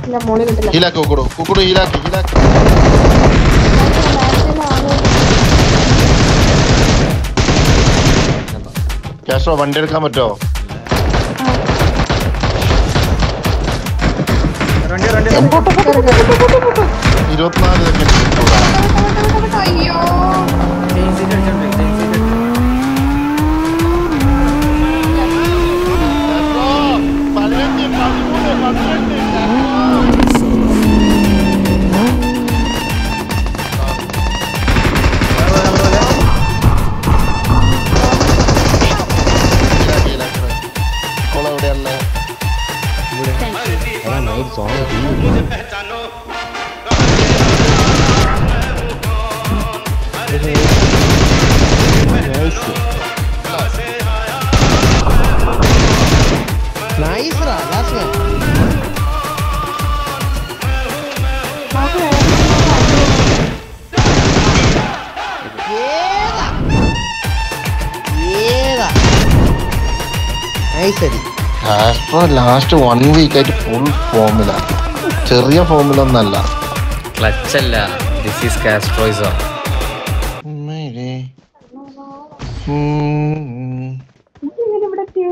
ഇല്ല മോളി കിട്ടില്ല ഹീലാക്ക് കുക്കുടു കുക്കുടു ഹീലാക്ക് ഹീലാക്ക് ക്യാഷോ വണ്ടി എടുക്കാൻ പറ്റുമോ വണ്ടി വണ്ടി ഇരുപത്തിനാല് സെക്കൻഡ് അയ്യോ ചെയിൻ സീറ്റ് അടിച്ചോണ്ട് ചെയിൻ സീറ്റ് പതിനഞ്ച് പതിമൂന്ന് പന്ത്രണ്ട് കോള എവിടെയല്ലേ നൈസ്റാ ലാസ്റ്റ് ഏതാ ഏതാ നൈസ് അടി കാസ്ട്രോ ലാസ്റ്റ് വൺ വീക്ക് ആയിട്ട് ഫുൾ ഫോമില ചെറിയ ഫോമിലൊന്നല്ല ക്ലച്ച് അല്ല ദിസ് ഈസ് കാസ്ട്രോയിസോ ഉമ്മേരെ. ഉം. ഇങ്ങനെ ഇവിടെ എത്തിയേ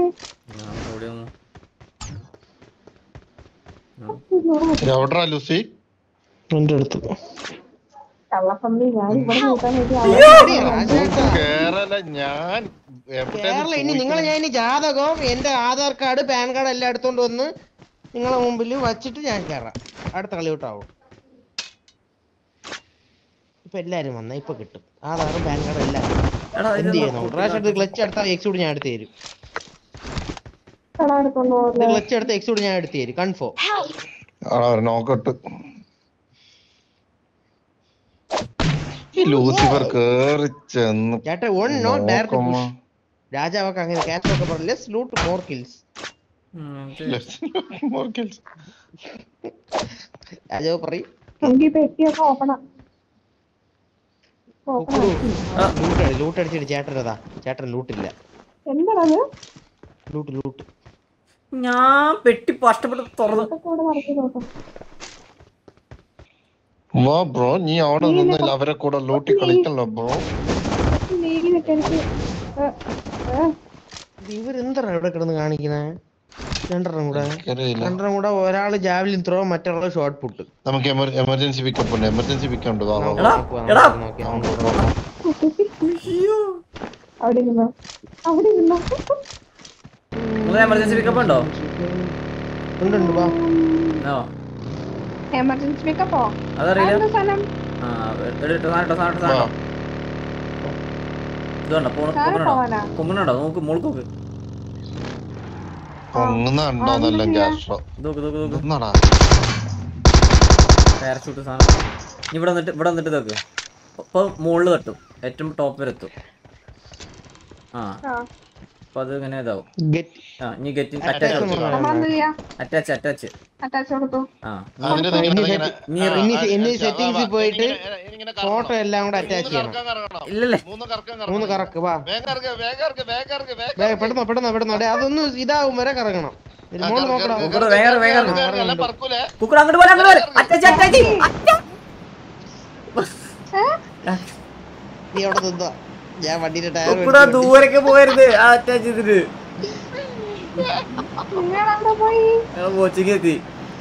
എവിടെടാ ലൂസി എൻ്റെ അടുത്ത് കള്ളപ്പന്നി ഞാൻ ഇവിടെ നോക്കാൻ വേണ്ടി കേരള ഞാൻ എവിടെ കേരള ഇനി നിങ്ങളെ ഞാൻ ഇനി ജാതകവും എന്റെ ആധാർ കാർഡ് പാൻ കാർഡ് എല്ലാം എടുത്തോണ്ട് വന്ന് നിങ്ങളെ മുമ്പിൽ വച്ചിട്ട് ഞാൻ കയറാം അടുത്ത കളി ഔട്ടാവും ഇപ്പൊ എല്ലാരും വന്ന ഇപ്പൊ കിട്ടും ആധാറും പാൻ കാർഡും എല്ലാം എന്ത് ചെയ്യുന്നു പ്രാവശ്യം എടുത്ത് ക്ലച്ച് എടുത്താൽ എക്സ് കൂടി ഞാൻ എടുത്ത് തരും കടാ എടുത്തോണ്ട് പോകുന്നത് ക്ലച്ച് എടുത്ത എക്സ് കൂടി ഞാൻ എടുത്ത് തരും കൺഫേം നോക്കട്ട് ഈ ലൂസിഫർ കേറി ചെന്ന് ചേട്ടാ വൺ നോട്ട് ഡയറക്റ്റ് നോക്കുമ്പോ രാജാവൊക്കെ അങ്ങനെ ക്യാച്ച് ഒക്കെ പറഞ്ഞു less loot more kills more kills. രാജാവ് പറയും എനിക്ക് പെട്ടിയൊക്കെ ഓപ്പണാ ഓപ്പണാ ലൂട്ട് ലൂട്ട് അടിച്ചിട്ട് ചേട്ടൻ അതാ ചേട്ടൻ ലൂട്ടില്ല എന്താണത് ലൂട്ട് ലൂട്ട് ഞാൻ പെട്ടി കഷ്ടപ്പെട്ട് തുറന്നു ഇതൊക്കെ ഇവിടെ നടത്തി നോക്കാം വാ ബ്രോ നീ അവിടെ നിന്നില്ല അവരെ കൂടെ ലൂട്ടി കളിക്കല്ലോ ബ്രോ ലീഗിലൊക്കെ എനിക്ക് ഏ, ഏ, ഇവരെന്താ ഇവിടെ കിടന്ന് കാണിക്കണേ രണ്ടെണ്ണം കൂടെ എനിക്കറിയില്ല രണ്ടെണ്ണം കൂടെ ഒരാള് ജാവലിൻ ത്രോ മറ്റൊരാള് ഷോർട്ട് പുട്ട് നമുക്ക് എമർജൻസി പിക്കപ്പ് ഉണ്ട് എമർജൻസി പിക്കപ്പ് ഉണ്ട് വാ, വാ, വാ. എടാ, എടാ. അവിടെ നിന്നോ അവിടെ നിന്നോ നിങ്ങൾ എമർജൻസി പിക്കപ്പ് ഉണ്ടോ ഉണ്ട് ഉണ്ട് വാ ആ എമർജൻസി പിക്കപ്പോ അതറിയില്ല സാധനം ആ എടുട്ടോ സാധനം സാധനം സാധനം ഇതുണ്ടോ സാധനം പോവാനാ പൊങ്ങണുണ്ടോ നോക്ക് മുളുക്ക് നോക്ക് പൊങ്ങുന്നുണ്ടോന്നെല്ലാം ക്യാഷോ നോക്ക് നോക്ക് നോക്ക് ഇതെന്നാടാ പാരഷൂട്ട് സാധനം ഇനി ഇവിടെ വന്നിട്ട് ഇവിടെ വന്നിട്ട് നോക്ക് ഇപ്പൊ മുകളിൽ തട്ടും ഏറ്റവും ടോപ്പ് വരെ എത്തും ആ ആ അപ്പൊ അത് ഇങ്ങനെ ഇതാവും ഗെറ്റ് ആ ഇനി ഗെറ്റ് Attach അറ്റാച്ച് ഒന്ന് പറയാം. നമ്മളെന്ത് ചെയ്യാ അറ്റാച്ച് അറ്റാച്ച് അറ്റാച്ച് കൊടുത്തു ആ അതിന്റെ ദേ ഇങ്ങനെ- ഇങ്ങനെ- ഇനി- ആ, ഇനി- ആ, ഇനി ആ, settings വാ, ൽ പോയിട്ട് ഇങ്ങനെ- ഇങ്ങനെ കറങ്ങണം. ഫോട്ടോ എല്ലാം കൂടെ അറ്റാച്ച് മൂന്ന് ചെയ്യണം കറക്കം കറങ്ങണം. ഇല്ലല്ലേ മൂന്ന് കറക്കം മൂന്ന് കറങ്ങണം. കറക്ക് വാ വേഗം കറക്ക്, വേഗം കറക്ക്, വേഗം കറക്ക്, വേഗം വേ, പെട്ടെന്ന് പെട്ടെന്ന് പെട്ടെന്ന് അടേ അതൊന്ന് ഇതാവും വരെ കറങ്ങണം ഇത് ആ, മോള് കറക്ക്, നോക്കടാ കറക്ക്, ഇവിടെ കറക്ക്, വേഗം, കറക്ക്, വേഗം, കറക്ക്, വേഗം. എല്ലാം പറക്കൂലേ? കുക്കർ അങ്ങോട്ട് പോലെ അങ്ങോട്ട് പോലെ അറ്റാച്ച് അറ്റാച്ച് നീ അവിടെ നിന്നോ ഞാൻ വണ്ടിയുടെ ടയർ കുക്കുട ദൂരൊക്കെ പോയരുത് ആ അറ്റാച്ച് ചെയ്തിട്ട് നിങ്ങളവിടെ പോയി ഞങ്ങൾ കോച്ചിങ് എത്തി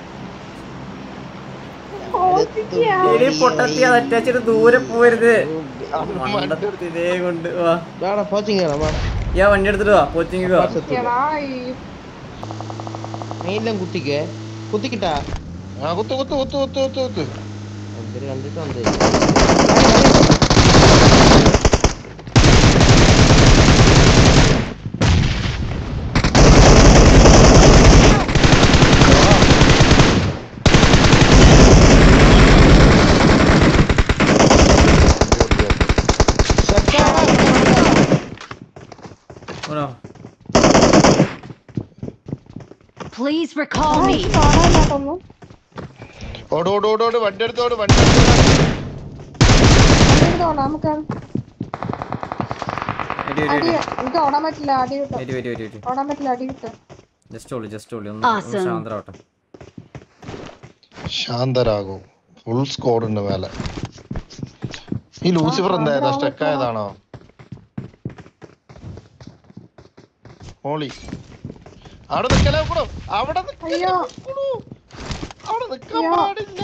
ഓടിക്കാ. ഇനി പൊട്ടത്തി അത് അറ്റാച്ച് ചെയ്ത് ദൂരെ പോയരുത് മണ്ടത്തി ഇതേ കൊണ്ട് വാ കോച്ചിങ് കയറാം വാ ഞാൻ വണ്ടി എടുത്തിട്ട് വാ കോച്ചിങ് വാ എടാ, ഈ മെയിലെല്ലാം കുത്തിക്കേ കുത്തിക്കിട്ടാ ആ, കുത്ത്, കുത്ത്, കുത്ത്, കുത്ത്, കുത്ത്, കുത്ത്. എന്തൊരു കണ്ടിട്ട് വന്നേ ഓനോ Please recall me. കാണാനില്ലാത്തൊന്നും. ഓട്, ഓട്, ഓട്, ഓട്, വണ്ടി എടുത്തോട് വണ്ടി എടുത്തോട്. അങ്ങോട്ട് ഓടാം, നമുക്ക് എടി അടി എടി ഇത് ഓടാൻ പറ്റില്ല അടി കിട്ടും എടി എടി എടി എടി ഓടാൻ പറ്റില്ല അടി കിട്ടും ജസ്റ്റ് ഓളി ജസ്റ്റ് ഓളി ഒന്ന് ഒന്ന് Awesome. ശാന്തരാവട്ടെ ശാന്തരാകും ഫുൾ സ്കോഡ് ഉണ്ട് മേലെ ഈ ലൂസിഫർ എന്തായതാ സ്റ്റക്ക് ആയതാണോ ഹോളി അവിടെ നിക്കലേ കൂടോ അവിടെ നിക്കലേ അയ്യോ. കൂടോ. അവിടെ നിക്കാൻ അയ്യോ. പാടില്ല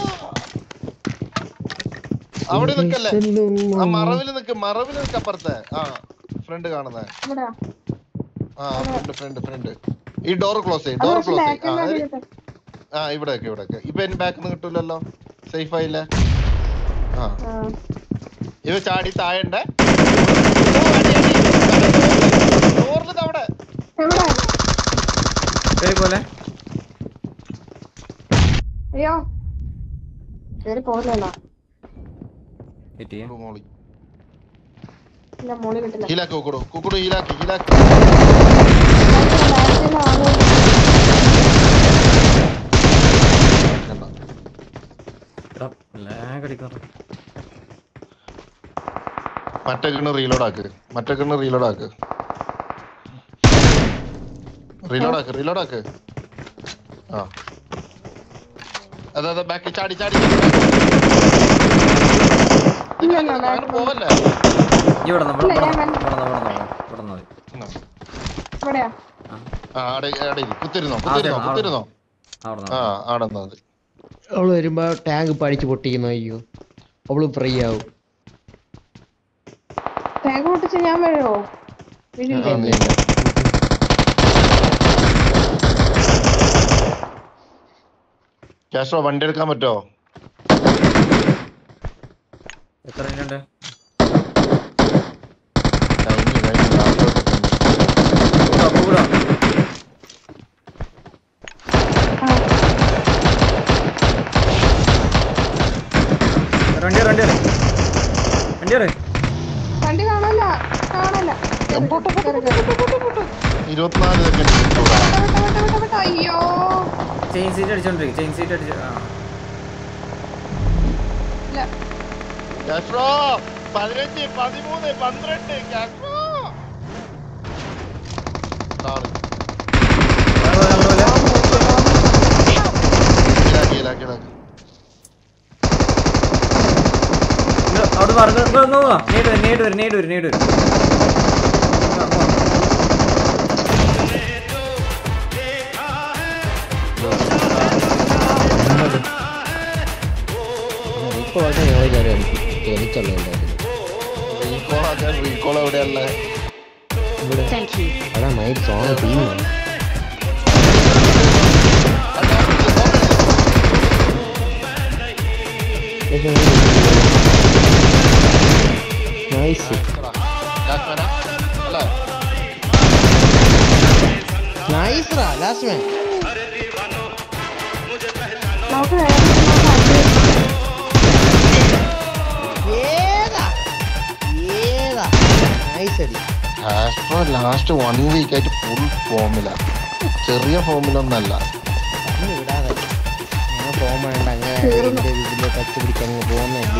അവിടെ നിക്കല്ലേ ആ മറവില് നിക്ക് മറവില് നിക്ക് അപ്പുറത്തെ ആ ഫ്രണ്ട് കാണുന്നേ ഇവിടെ ആ ഫ്രണ്ട് ഫ്രണ്ട് ഫ്രണ്ട് ഈ ഡോർ ക്ലോസ് ചെയ്യും അത് ഡോർ പക്ഷെ ക്ലോസ് back ചെയ്യും ആ ൽ ഒരു- അടിയിട്ടെ. ആ ഇവിടെയൊക്കെ ഇവിടെയൊക്കെ ഇപ്പൊ എന്റെ ബാക്ക് നിന്ന് കിട്ടൂലല്ലോ സേഫ് ആയില്ലേ ആ ആ. ഇവ ചാടി താഴണ്ടേ ഡോറിൽ അവിടെ എവിടെ പേര് പോലെ അയ്യോ കേറി പോകില്ലല്ലോ ഹിറ്റ് ചെയ്യാം മോളി ഇല്ല മോളി കിട്ടില്ല ഹീലാക്കി കുക്കുടു കുക്കുടു ഹീലാക്കി ഹീലാക്കി ബാക്കിൽ ആള് എടാ ലാഗ് അടിക്കുന്നു മറ്റേ കിണ് റീലോഡ് ആക്ക് മറ്റേ കിണ് റീലോഡ് ആക്ക് റീലോഡ് ആക്ക് റീലോഡ് ആക്ക് ആ അതെ അതെ ബാക്കി ചാടി ചാടി ഇല്ല, ഇല്ല, അങ്ങനെ back പോവല്ലേ ഇവിടെ നമ്മൾ ഇല്ല, ഇവിടെ ഞാൻ ഇവിടെ ഇവിടെ മതി ഉം. എവിടെയാ ആ ആടെ ആടെ ഇരി. കുത്തിരുന്നോ ആ, കുത്തിരുന്നോ അതെ, കുത്തിരുന്നോ അവിടെ ആ ആടെ നിന്നാ മതി അവള് വരുമ്പോ ടാങ്ക് പഠിച്ചു പൊട്ടിക്കുന്നു അയ്യോ അവള് ഫ്രീ ആവും ടാങ്ക് പൊട്ടിച്ച് ഞാൻ വീഴോ വീഴില്ലേ ആ, നീ. ക്യാഷോ വണ്ടി എടുക്കാൻ പറ്റോ എത്ര മിനിറ്റ് ഉണ്ട് കഴിഞ്ഞു കഴിഞ്ഞു നാപ്പത് second. കൂടാ കൂടാ ആ വണ്ടി വണ്ടി വണ്ടി വരെ വണ്ടി കാണല്ല കാണല്ല കേറി, കേറി, കേറി. ഇരുപത്തിനാല് സെക്കൻഡ് വിട്ടോ, വിട്ടോ, വിട്ടോ, വിട്ടോ, വിട്ടോ. അയ്യോ ചെയിൻ സീറ്റ് അടിച്ചോണ്ടിരിക്കും ചെയിൻ സീറ്റ് അടിച്ച് ആ ഇല്ല ക്യാഷോ പതിനഞ്ച് പതിമൂന്ന് പന്ത്രണ്ട് ക്യാഷോ നാല് അവിടെ പോലെ, അവിടെ പോലെ. ഇലാക്കി ഇലാക്കി ഇലാക്കി ഇത് അവിടെ പറഞ്ഞു നേട് വരും നേട് വരും നേട് വരും നേട് വരും ആ, ആ. ഇപ്പൊ വളരെ ഞങ്ങൾ കയറി എനിക്കല്ല ഉണ്ടായിരുന്നു റീകോൾ ആക്കാൻ റീകോൾ എവിടെയല്ലേ Thank you. അതാ നൈറ്റ് സോങ് ടീം നൈസ് അല്ലേ നൈസ് റാ ലാസ്റ്റ് മാൻ നമുക്ക് വേറെ ഏതാ ഏതാ നൈസ് അടി ആസ്ട്രോ ലാസ്റ്റ് വൺ വീക്ക് ആയിട്ട് ഫുൾ ഫോമില ചെറിയ ഫോമിലൊന്നല്ല ഒന്ന് വിടാതെ ഞാൻ ഫോം വേണ്ട അങ്ങനെ ഇതിന്റെ ഇതിലെ ടച്ച് പിടിക്കാൻ അങ്ങ് പോകുന്ന